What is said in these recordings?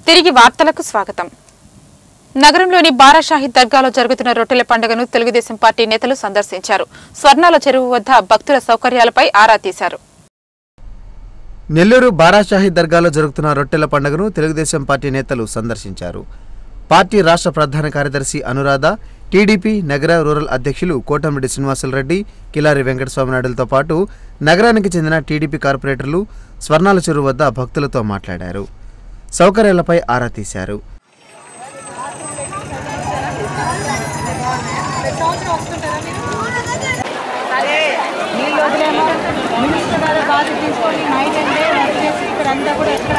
తిరిగి వార్తలకు స్వాగతం నగరంలోని బారాషాహిద్ దర్గాలో జరుగుతున్న రొట్టెల పండుగను తెలుగుదేశం పార్టీ నేతలు సందర్శించారు స్వర్ణాల చెరువు వద్ద భక్తుల సౌకర్యాలపై ఆరా తీశారు నెల్లూరు బారాషాహి దర్గాలో జరుగుతున్న రొట్టెల పండుగను తెలుగుదేశం పార్టీ నేతలు సందర్శించారు పార్టీ రాష్ట్ర ప్రధాన కార్యదర్శి అనురాధ టీడీపీ నగర రూరల్ అధ్యక్షులు కోటమిరెడ్డి శ్రీనివాసులరెడ్డి కిలారి వెంకటస్వామినాయుడులతో పాటు నగరానికి చెందిన టీడీపీ కార్పొరేటర్లు స్వర్ణాల చెరువు వద్ద భక్తులతో మాట్లాడారు సౌకర్యాలపై ఆరా తీశారు నీళ్ళు వదిలేమో మినిస్టర్ గారు బాధ్యత తీసుకొని నైట్ అండ్ డే వర్క్ చేసి ఇక్కడ అంతా కూడా ఎక్కడ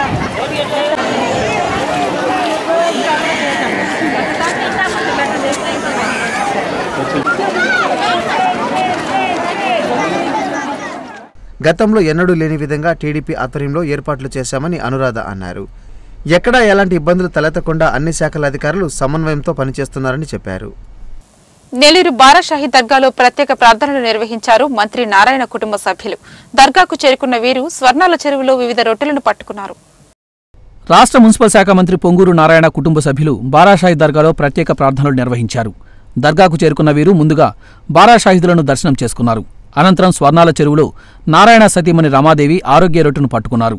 గతంలో ఎన్నడూ లేని విధంగా టీడీపీ ఆధ్వర్యంలో ఏర్పాట్లు చేశామని అనురాధ అన్నారు ఎక్కడా ఎలాంటి ఇబ్బందులు తలెత్తకుండా అన్ని శాఖల అధికారులు సమన్వయంతో పనిచేస్తున్నారని చెప్పారు నెల్లూరు బారాషాహి దర్గాలో ప్రత్యేక ప్రార్థనలు నిర్వహించారు మంత్రి నారాయణ కుటుంబ సభ్యులు దర్గాకు చేరుకున్న వీరు స్వర్ణాల చెరువులో వివిధ రొట్టెలను పట్టుకున్నారు రాష్ట్ర మున్సిపల్ శాఖ మంత్రి పొంగూరు నారాయణ కుటుంబ సభ్యులు బారాషాహి దర్గాలో ప్రత్యేక ప్రార్థనలు నిర్వహించారు దర్గాకు చేరుకున్న వీరు ముందుగా బారాషాహిదులను దర్శనం చేసుకున్నారు అనంతరం స్వర్ణాల చెరువులో నారాయణ సతీమణి రమాదేవి ఆరోగ్య రొట్టును పట్టుకున్నారు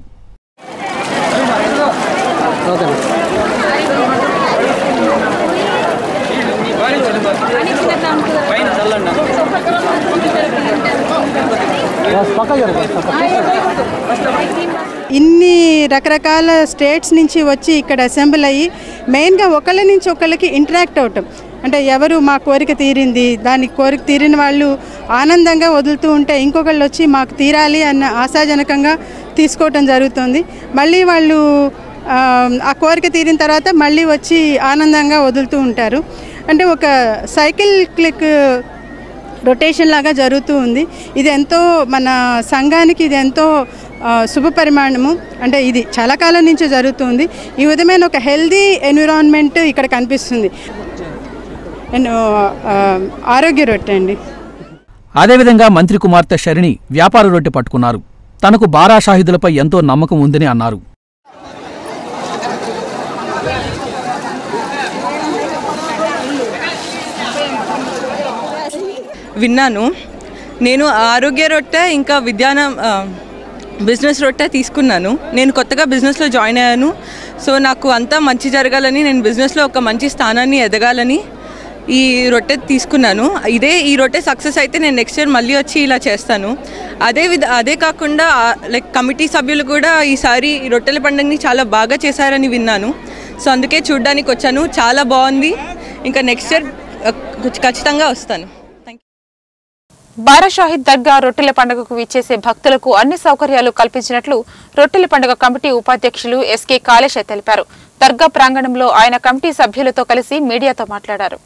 ఇన్ని రకరకాల స్టేట్స్ నుంచి వచ్చి ఇక్కడ అసెంబ్ల్ అయ్యి మెయిన్గా ఒకళ్ళ నుంచి ఒకళ్ళకి ఇంటరాక్ట్ అవటం అంటే ఎవరు మా కోరిక తీరింది దాని కోరిక తీరిన వాళ్ళు ఆనందంగా వదులుతూ ఉంటే ఇంకొకళ్ళు వచ్చి మాకు తీరాలి అన్న ఆశాజనకంగా తీసుకోవటం జరుగుతుంది మళ్ళీ వాళ్ళు ఆ, ఆ కోరిక తీరిన తర్వాత మళ్ళీ వచ్చి ఆనందంగా వదులుతూ ఉంటారు అంటే ఒక సైకిల్ క్లిక్ రొటేషన్ లాగా జరుగుతూ ఉంది ఇది ఎంతో మన సంఘానికి ఇది ఎంతో ఆ, శుభ పరిమాణము అంటే ఇది చాలా కాలం నుంచి జరుగుతుంది ఈ విధమైన ఒక హెల్దీ ఎన్విరాన్మెంట్ ఇక్కడ కనిపిస్తుంది అండ్ ఆ, ఆరోగ్య రొట్టె అండి అదేవిధంగా మంత్రి కుమార్తె శరణి వ్యాపార రొట్టె పట్టుకున్నారు తనకు బారాషాహిదులపై ఎంతో నమ్మకం ఉందని అన్నారు విన్నాను నేను ఆరోగ్య రొట్టె ఇంకా విద్యాన ఆ, బిజినెస్ రొట్టె తీసుకున్నాను నేను కొత్తగా బిజినెస్లో జాయిన్ అయ్యాను సో నాకు అంతా మంచి జరగాలని నేను బిజినెస్లో ఒక మంచి స్థానాన్ని ఎదగాలని ఈ రొట్టె తీసుకున్నాను ఇదే ఈ రొట్టె సక్సెస్ అయితే నేను నెక్స్ట్ ఇయర్ మళ్ళీ వచ్చి ఇలా చేస్తాను అదే విధ అదే కాకుండా లైక్ కమిటీ సభ్యులు కూడా ఈసారి ఈ రొట్టెల పండుగని చాలా బాగా చేశారని విన్నాను సో అందుకే చూడ్డానికి వచ్చాను చాలా బాగుంది ఇంకా నెక్స్ట్ ఇయర్ ఖచ్చితంగా వస్తాను థ్యాంక్ బారాషాహిద్ దర్గా రొట్టెల పండుగకు విచ్చేసే భక్తులకు అన్ని సౌకర్యాలు కల్పించినట్లు రొట్టెల పండుగ కమిటీ ఉపాధ్యక్షులు ఎస్కే కాళేశ తెలిపారు దర్గా ప్రాంగణంలో ఆయన కమిటీ సభ్యులతో కలిసి మీడియాతో మాట్లాడారు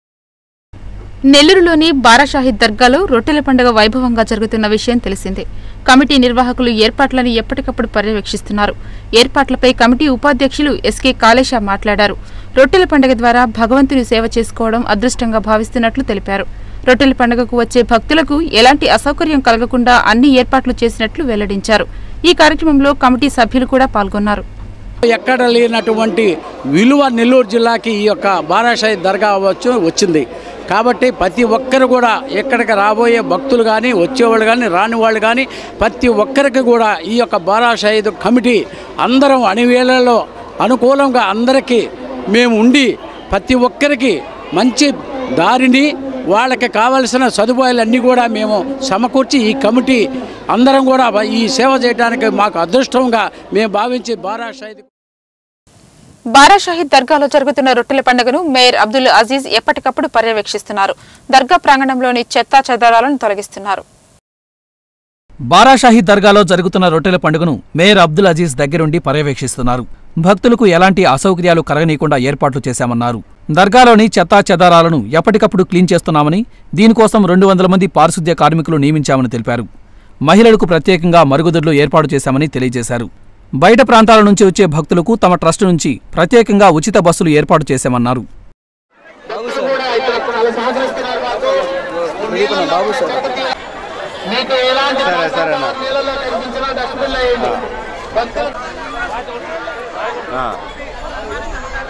నెల్లూరులోని బారాషాహిద్ దర్గాలో రొట్టెల పండుగ వైభవంగా జరుగుతున్న విషయం తెలిసిందే కమిటీ నిర్వాహకులు ఏర్పాట్లను ఎప్పటికప్పుడు పర్యవేక్షిస్తున్నారు ఏర్పాట్లపై కమిటీ ఉపాధ్యక్షులు ఎస్కే కాళేశ మాట్లాడారు రొట్టెల పండుగ ద్వారా భగవంతుని సేవ చేసుకోవడం అదృష్టంగా భావిస్తున్నట్లు తెలిపారు రొట్టెల పండుగకు వచ్చే భక్తులకు ఎలాంటి అసౌకర్యం కలగకుండా అన్ని ఏర్పాట్లు చేసినట్లు వెల్లడించారు ఈ కార్యక్రమంలో కమిటీ సభ్యులు కూడా పాల్గొన్నారు ఎక్కడ లేనటువంటి విలువ నెల్లూరు జిల్లాకి ఈ యొక్క బారాషాయి దర్గా అవ్వచ్చు వచ్చింది కాబట్టి ప్రతి ఒక్కరు కూడా ఎక్కడికి రాబోయే భక్తులు కానీ వచ్చేవాళ్ళు కానీ రాని వాళ్ళు కానీ ప్రతి ఒక్కరికి కూడా ఈ యొక్క బారాషాయిద్ కమిటీ అందరం అణివేళల్లో అనుకూలంగా అందరికీ మేము ఉండి ప్రతి ఒక్కరికి మంచి దారిని వాళ్ళకి కావలసిన సదుపాయాలన్నీ కూడా మేము సమకూర్చి ఈ కమిటీ అందరం కూడా ఈ సేవ చేయడానికి మాకు అదృష్టంగా మేము భావించి బారాషాయిద్ బారాషాహిద్ దర్గాలో జరుగుతున్న రొట్టెల పండుగను మేయర్ అబ్దుల్ అజీజ్ ఎప్పటికప్పుడు పర్యవేక్షిస్తున్నారు దర్గా ప్రాంగణంలోని చెత్తా చెదారాలను తొలగిస్తున్నారు బారాషాహి దర్గాలో జరుగుతున్న రొట్టెల పండుగను మేయర్ అబ్దుల్ అజీజ్ దగ్గరుండి పర్యవేక్షిస్తున్నారు భక్తులకు ఎలాంటి అసౌకర్యాలు కలగనీయకుండా ఏర్పాట్లు చేశామన్నారు దర్గాలోని చెత్తా చెదారాలను ఎప్పటికప్పుడు క్లీన్ చేస్తున్నామని దీనికోసం రెండు వందల మంది పారిశుద్ధ్య కార్మికులు నియమించామని తెలిపారు మహిళలకు ప్రత్యేకంగా మరుగుదొడ్లు ఏర్పాటు చేశామని తెలియజేశారు బయట ప్రాంతాల నుంచి వచ్చే భక్తులకు తమ ట్రస్టు నుంచి ప్రత్యేకంగా ఉచిత బస్సులు ఏర్పాటు చేశామన్నారు మీకు ఎలాంటి నీళ్ళలో కనిపించినా డస్ట్బిన్ వేయండి భక్తులు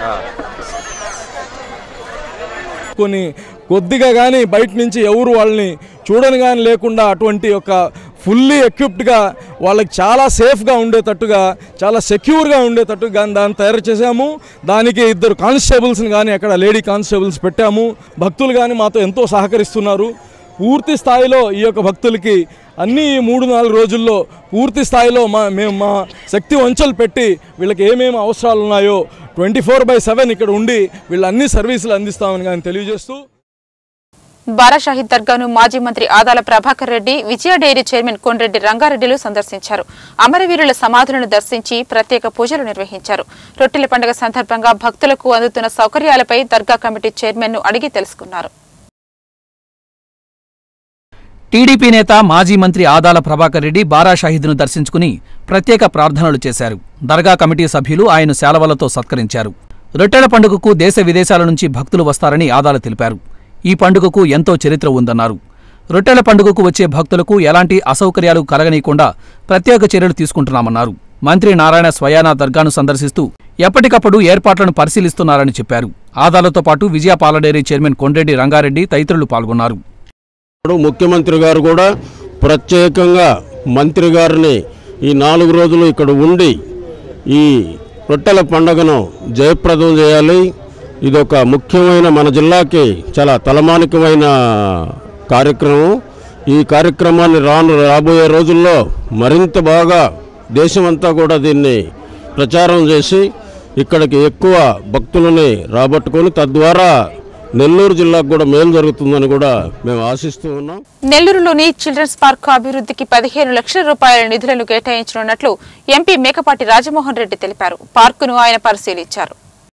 కొన్ని కొద్దిగా కానీ బయట నుంచి ఎవరు వాళ్ళని చూడని కానీ లేకుండా అటువంటి ఒక ఫుల్లీ ఎక్విప్డ్గా వాళ్ళకి చాలా సేఫ్గా ఉండేటట్టుగా చాలా సెక్యూర్గా ఉండేటట్టుగా కానీ దాన్ని తయారు చేశాము దానికి ఇద్దరు కానిస్టేబుల్స్ని కానీ అక్కడ లేడీ కానిస్టేబుల్స్ పెట్టాము భక్తులు కానీ మాతో ఎంతో సహకరిస్తున్నారు పూర్తి స్థాయిలో ఈ యొక్క భక్తులకి అన్ని ఈ మూడు నాలుగు రోజుల్లో పూర్తి స్థాయిలో మా మేము మా శక్తి వంచలు పెట్టి వీళ్ళకి ఏమేమి అవసరాలు ఉన్నాయో ట్వంటీ ఫోర్ బై సెవెన్ ఇక్కడ ఉండి వీళ్ళు అన్ని సర్వీసులు అందిస్తామని కానీ తెలియజేస్తూ బారాషాహి దర్గాను మాజీ మంత్రి ఆదాల ప్రభాకర్ రెడ్డి విజయ డైరీ చైర్మన్ కొండ్రెడ్డి రంగారెడ్డిలు సందర్శించారు అమరవీరుల సమాధులను దర్శించి ప్రత్యేక పూజలు నిర్వహించారు రొట్టెల పండుగ సందర్భంగా భక్తులకు అందుతున్న సౌకర్యాలపై దర్గా కమిటీ చైర్మన్ ను అడిగి తెలుసుకున్నారు టీడీపీ నేత మాజీ మంత్రి ఆదాల ప్రభాకర్ రెడ్డి బారా షాహిద్ను దర్శించుకుని ప్రత్యేక ప్రార్థనలు చేశారు దర్గా కమిటీ సభ్యులు ఆయన శాలవలతో సత్కరించారు రొట్టెల పండుగకు దేశ విదేశాల నుంచి భక్తులు వస్తారని ఆదాల తెలిపారు ఈ పండుగకు ఎంతో చరిత్ర ఉందన్నారు రొట్టెల పండుగకు వచ్చే భక్తులకు ఎలాంటి అసౌకర్యాలు కలగనీయకుండా ప్రత్యేక చర్యలు తీసుకుంటున్నామన్నారు మంత్రి నారాయణ స్వయానా దర్గాను సందర్శిస్తూ ఎప్పటికప్పుడు ఏర్పాట్లను పరిశీలిస్తున్నారని చెప్పారు ఆదాలతో పాటు విజయ పాలడేరీ చైర్మన్ కొండ్రెడ్డి రంగారెడ్డి తదితరులు పాల్గొన్నారు ఇప్పుడు ముఖ్యమంత్రి గారు కూడా ప్రత్యేకంగా మంత్రి గారిని ఈ నాలుగు రోజులు ఇక్కడ ఉండి ఈ రొట్టెల పండుగను జయప్రదం చేయాలి ఇది ఒక ముఖ్యమైన మన జిల్లాకి చాలా తలమానికమైన కార్యక్రమం ఈ కార్యక్రమాన్ని రాను రాబోయే రోజుల్లో మరింత బాగా దేశమంతా కూడా దీన్ని ప్రచారం చేసి ఇక్కడికి ఎక్కువ భక్తులని రాబట్టుకొని తద్వారా నెల్లూరు జిల్లాకు కూడా మేలు జరుగుతుందని కూడా మేము ఆశిస్తూ ఉన్నాం నెల్లూరులోని చిల్డ్రన్స్ పార్క్ అభివృద్ధికి పదిహేను లక్షల రూపాయల నిధులను కేటాయించనున్నట్లు ఎంపీ మేకపాటి రాజమోహన్ రెడ్డి తెలిపారు పార్కును ఆయన పరిశీలించారు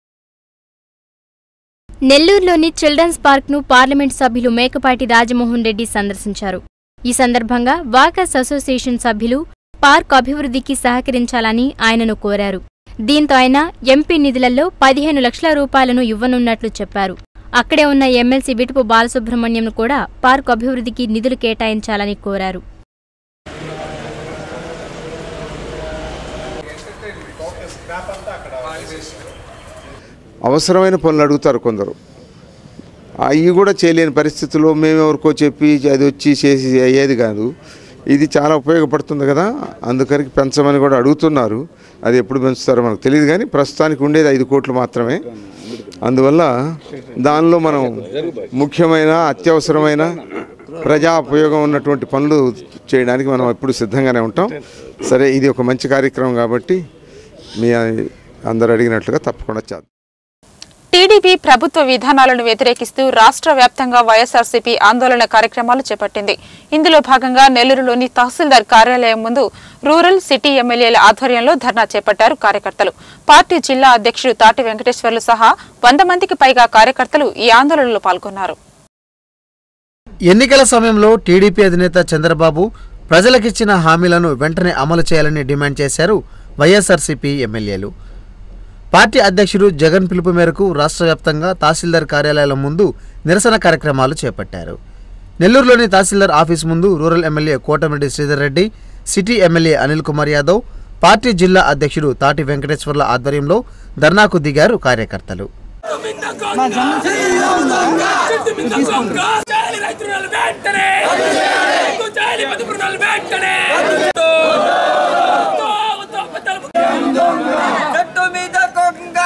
నెల్లూరులోని చిల్డ్రన్స్ పార్క్ను పార్లమెంట్ సభ్యులు మేకపాటి రాజమోహన్ రెడ్డి సందర్శించారు ఈ సందర్భంగా వాకర్స్ అసోసియేషన్ సభ్యులు పార్క్ అభివృద్ధికి సహకరించాలని ఆయనను కోరారు దీంతో ఆయన ఎంపీ నిధులలో పదిహేను లక్షల రూపాయలను ఇవ్వనున్నట్లు చెప్పారు అక్కడే ఉన్న ఎమ్మెల్సీ విటుపు బాలసుబ్రహ్మణ్యంను కూడా పార్క్ అభివృద్ధికి నిధులు కేటాయించాలని కోరారు అవసరమైన పనులు అడుగుతారు కొందరు అవి కూడా చేయలేని పరిస్థితుల్లో మేము ఎవరికో చెప్పి అది వచ్చి చేసి అయ్యేది కాదు ఇది చాలా ఉపయోగపడుతుంది కదా అందుకని పెంచమని కూడా అడుగుతున్నారు అది ఎప్పుడు పెంచుతారో మనకు తెలియదు కానీ ప్రస్తుతానికి ఉండేది ఐదు కోట్లు మాత్రమే అందువల్ల దానిలో మనం ముఖ్యమైన అత్యవసరమైన ప్రజా ఉపయోగం ఉన్నటువంటి పనులు చేయడానికి మనం ఎప్పుడు సిద్ధంగానే ఉంటాం సరే ఇది ఒక మంచి కార్యక్రమం కాబట్టి మీ అందరు అడిగినట్లుగా తప్పకుండా చేద్దాం టీడీపీ ప్రభుత్వ విధానాలను వ్యతిరేకిస్తూ రాష్ట్ర వ్యాప్తంగా వైఎస్ఆర్సీపీ ఆందోళన కార్యక్రమాలు చేపట్టింది ఇందులో భాగంగా నెల్లూరులోని తహసీల్దార్ కార్యాలయం ముందు రూరల్ సిటీ ఎమ్మెల్యేల ఆధ్వర్యంలో ధర్నా చేపట్టారు కార్యకర్తలు పార్టీ జిల్లా అధ్యక్షుడు తాటి వెంకటేశ్వర్లు సహా వంద మందికి పైగా కార్యకర్తలు ఈ ఆందోళనలో పాల్గొన్నారు ఎన్నికల సమయంలో టీడీపీ అధినేత చంద్రబాబు ప్రజలకిచ్చిన హామీలను వెంటనే అమలు చేయాలని డిమాండ్ చేశారు వైఎస్ఆర్సీపీ ఎమ్మెల్యేలు పార్టీ అధ్యక్షుడు జగన్ పిలుపు మేరకు రాష్ట్ర వ్యాప్తంగా తహసీల్దార్ కార్యాలయాల ముందు నిరసన కార్యక్రమాలు చేపట్టారు నెల్లూరులోని తహసీల్దార్ ఆఫీస్ ముందు rural MLA Kotamreddy Sridhar Reddy city MLA Anil Kumar Yadav party జిల్లా అధ్యక్షుడు తాటి వెంకటేశ్వర్ల ఆధ్వర్యంలో ధర్నాకు దిగారు కార్యకర్తలు చెట్టు మీద కొంగ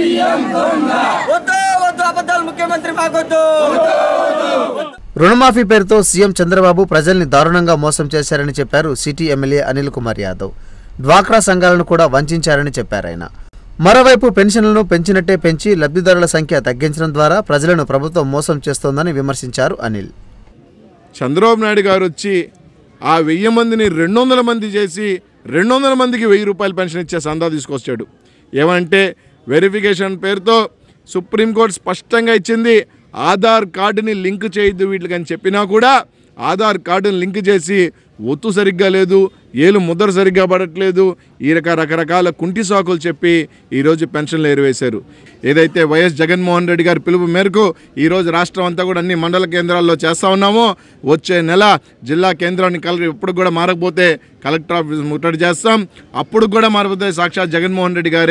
వద్దు వద్దు అబద్ధాలు ముఖ్యమంత్రి మాకొద్దు రుణమాఫీ పేరుతో సీఎం చంద్రబాబు ప్రజల్ని దారుణంగా మోసం చేశారని చెప్పారు సిటీ ఎమ్మెల్యే అనిల్ కుమార్ యాదవ్ డ్వాక్రా సంఘాలను కూడా వంచారని చెప్పారు ఆయన మరోవైపు పెన్షన్లను పెంచినట్టే పెంచి లబ్ధిదారుల సంఖ్య తగ్గించడం ద్వారా ప్రజలను ప్రభుత్వం మోసం చేస్తోందని విమర్శించారు అనిల్ చంద్రబాబు నాయుడు గారు వచ్చి ఆ వెయ్యి మందిని రెండు వందల మంది చేసి రెండు వందల మందికి వెయ్యి రూపాయల పెన్షన్ ఇచ్చే సందా తీసుకొచ్చాడు ఏమంటే వెరిఫికేషన్ పేరుతో సుప్రీంకోర్టు స్పష్టంగా ఇచ్చింది ఆధార్ కార్డుని లింక్ చేయొద్దు వీటికి అని చెప్పినా కూడా ఆధార్ కార్డుని లింక్ చేసి ఒత్తు సరిగ్గా లేదు ఏలు ముద్ర సరిగ్గా పడట్లేదు ఈ రక రకరకాల కుంటి సాకులు చెప్పి ఈరోజు పెన్షన్లు ఏరివేశారు ఏదైతే వైఎస్ జగన్మోహన్ రెడ్డి గారి పిలుపు మేరకు ఈరోజు రాష్ట్రం అంతా కూడా అన్ని మండల కేంద్రాల్లో చేస్తూ ఉన్నామో వచ్చే నెల జిల్లా కేంద్రాన్ని కలెక్టర్ ఇప్పుడు కూడా మారకపోతే కలెక్టర్ ఆఫీస్ ముట్టడి చేస్తాం అప్పుడు కూడా మారకపోతే సాక్షాత్ జగన్మోహన్ రెడ్డి గారే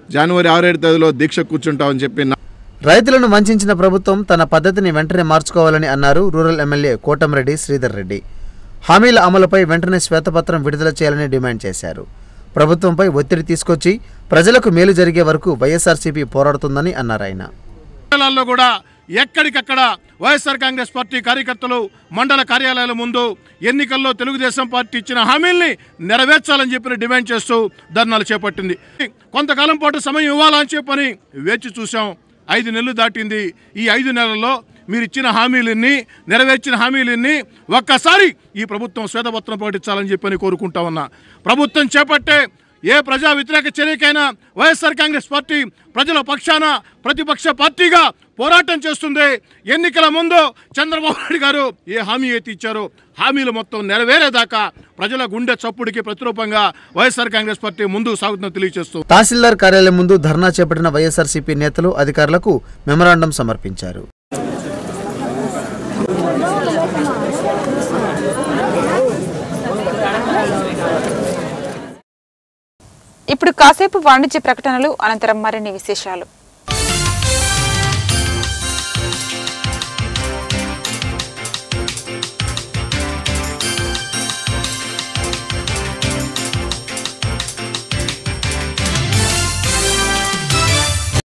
జనవరి ఆరేడు తేదీలో దీక్ష కూర్చుంటామని చెప్పి నా- రైతులను వంచిన ప్రభుత్వం తన పద్ధతిని వెంటనే మార్చుకోవాలని అన్నారు రూరల్ ఎమ్మెల్యే కోటంరెడ్డి శ్రీధర్ రెడ్డి హామీల అమలుపై వెంటనే శ్వేతపత్రం విడుదల చేయాలని డిమాండ్ చేశారు ప్రభుత్వంపై ఒత్తిడి తీసుకొచ్చి ప్రజలకు మేలు జరిగే వరకు వైఎస్ఆర్సీపీ పోరాడుతుందని అన్నారు ఆయన మండలాల్లో కూడా ఎక్కడికక్కడ వైఎస్ఆర్ కాంగ్రెస్ పార్టీ కార్యకర్తలు మండల కార్యాలయాల ముందు ఎన్నికల్లో తెలుగుదేశం పార్టీ ఇచ్చిన హామీల్ని నెరవేర్చాలని చెప్పి డిమాండ్ చేస్తూ ధర్నాలు చేపట్టింది కొంతకాలం పాటు సమయం ఇవ్వాలని చెప్పని వేచి చూసాం ఐదు నెలలు దాటింది ఈ ఐదు నెలల్లో మీరు ఇచ్చిన హామీలన్నీ నెరవేర్చిన హామీలన్నీ ఒక్కసారి ఈ ప్రభుత్వం శ్వేతపత్రం ప్రకటించాలని చెప్పని కోరుకుంటా ఉన్నా ప్రభుత్వం చేపట్టే ఏ ప్రజా వ్యతిరేక చర్యకైనా వైఎస్ఆర్ కాంగ్రెస్ పార్టీ ప్రజల పక్షాన ప్రతిపక్ష పార్టీగా పోరాటం చేస్తుంది ఎన్నికల ముందు చంద్రబాబు నాయుడు గారు ఏ హామీ అయితే ఇచ్చారో హామీలు మొత్తం నెరవేరేదాకా ప్రజల గుండె చప్పుడికి ప్రతిరూపంగా వైఎస్ఆర్ కాంగ్రెస్ పార్టీ ముందుకు సాగుతుందని తెలియజేస్తూ తహసీల్దార్ కార్యాలయం ముందు ధర్నా చేపట్టిన వైఎస్ఆర్సీపీ నేతలు అధికారులకు మెమరాండం సమర్పించారు ఇప్పుడు కాసేపు వాణిజ్య ప్రకటనలు అనంతరం మరిన్ని విశేషాలు